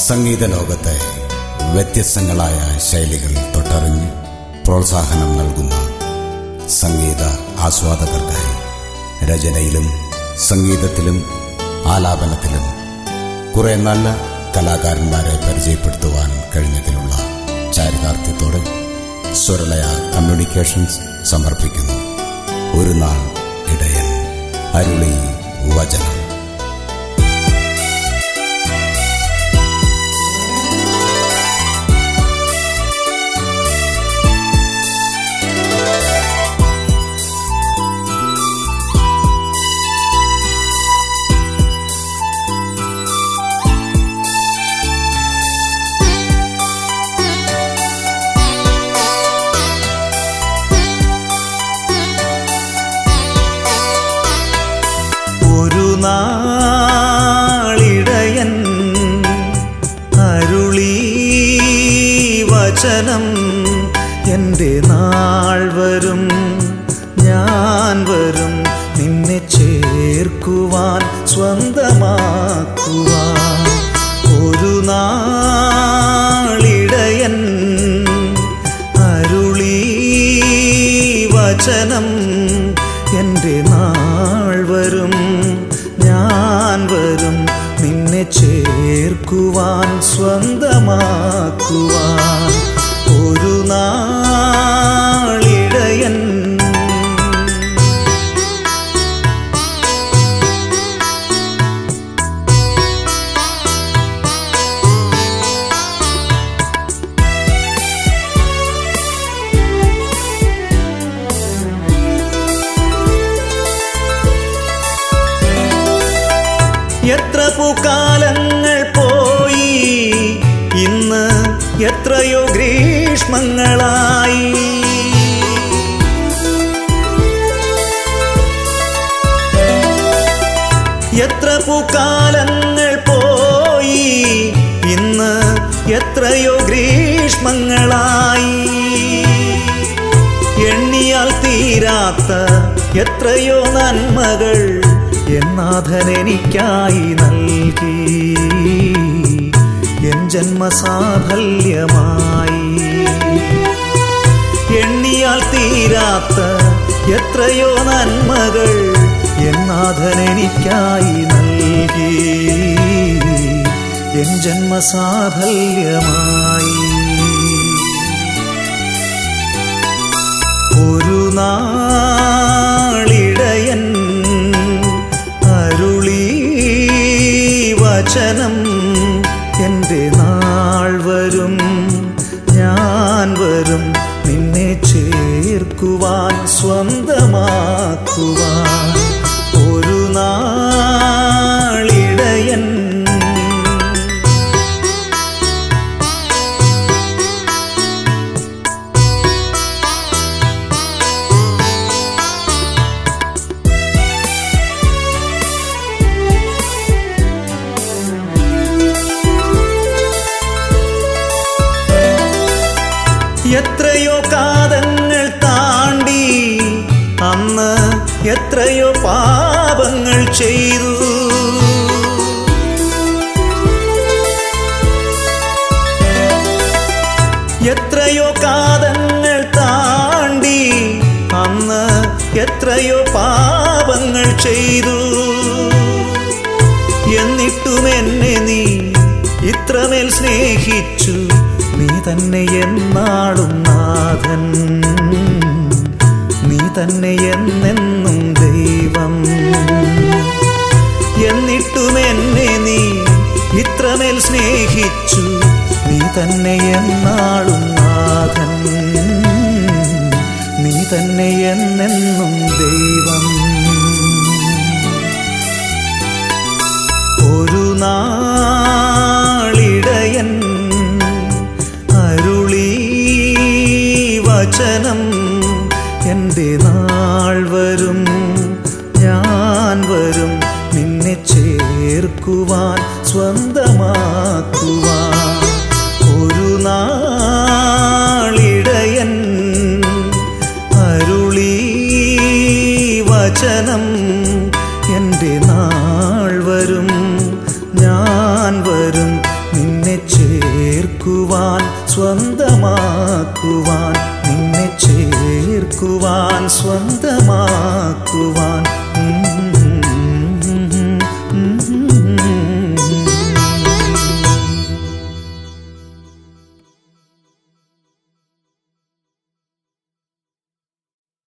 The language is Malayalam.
സംഗീത ലോകത്തെ വ്യത്യസ്തങ്ങളായ ശൈലികൾ തൊട്ടറിഞ്ഞ് പ്രോത്സാഹനം നൽകുന്ന സംഗീത ആസ്വാദകർക്കായി രചനയിലും സംഗീതത്തിലും ആലാപനത്തിലും കുറെ നല്ല കലാകാരന്മാരെ പരിചയപ്പെടുത്തുവാൻ കഴിഞ്ഞതിലുള്ള ചാരിതാർത്ഥ്യത്തോടെ സ്വരലയ കമ്മ്യൂണിക്കേഷൻസ് സമർപ്പിക്കുന്നു ഒരു നാൾ ഇടയൻ അരുളി വചനം ഒരു നാളിടയൻ അരുളി വചനം എൻ്റെ നാൾ വരും ഞാൻ വരും നിന്നെ ചേർക്കുവാൻ സ്വന്തമാക്കുവാൻ ഒരു നാളിടയൻ അരുളി വചനം എൻ്റെ നാൾ വരും ഞാൻ വരും നിന്നെ ചേർക്കുവാൻ സ്വന്തമാക്കുവാൻ ഒരു നാളിടയൻ എത്ര പൂക്കാലങ്ങൾ പോയി ഇന്ന് എത്രയോ ഗ്രീഷ്മങ്ങളായി എത്ര പൂക്കാലങ്ങൾ പോയി ഇന്ന് എത്രയോ ഗ്രീഷ്മങ്ങളായി എണ്ണിയാൽ തീരാത്ത എത്രയോ നന്മകൾ എന്നാഥൻ എനിക്കായി നൽകി എൻ ജന്മസാഫല്യമായി എണ്ണിയാൽ തീരാത്ത എത്രയോ നന്മകൾ എന്നാഥൻ എനിക്കായി നൽകി എൻ ജന്മസാഫല്യമായി ഒരു നാളിടയൻ അരുളി വചനം എൻ്റെ നാൾ വരും ഞാൻ വരും നിന്നെ ചേർക്കുവാൻ സ്വന്തമാക്കുവാൻ ഒരു നാളിടയൻ എത്രയോ കാതങ്ങൾ താണ്ടി അന്ന് എത്രയോ പാപങ്ങൾ ചെയ്തു എത്രയോ കാതങ്ങൾ താണ്ടി അന്ന് എത്രയോ പാപങ്ങൾ ചെയ്തു എന്നിട്ടും എന്നെ നീ ഇത്രമേൽ സ്നേഹിച്ചു നീ തന്നെ എന്നാളും നാഥൻ നീ തന്നെ എന്നെന്നും ദൈവം എന്നിട്ടും എന്നെ നീ ഇത്രമേൽ സ്നേഹിച്ചു നീ തന്നെ എന്നാളും നാഥൻ നീ തന്നെ എന്നെന്നും ദൈവം ഒരു നാളിടയൻ അരുളി വചനം എൻ്റെ നാൾ വരും ഞാൻ വരും നിന്നെ ചേർക്കുവാൻ സ്വന്തമാക്കുവാൻ ഒരു നാളിടയൻ അരുളി വചനം എൻ്റെ നാൾ വരും ഞാൻ വരും നിന്നെ കാക്കുവാൻ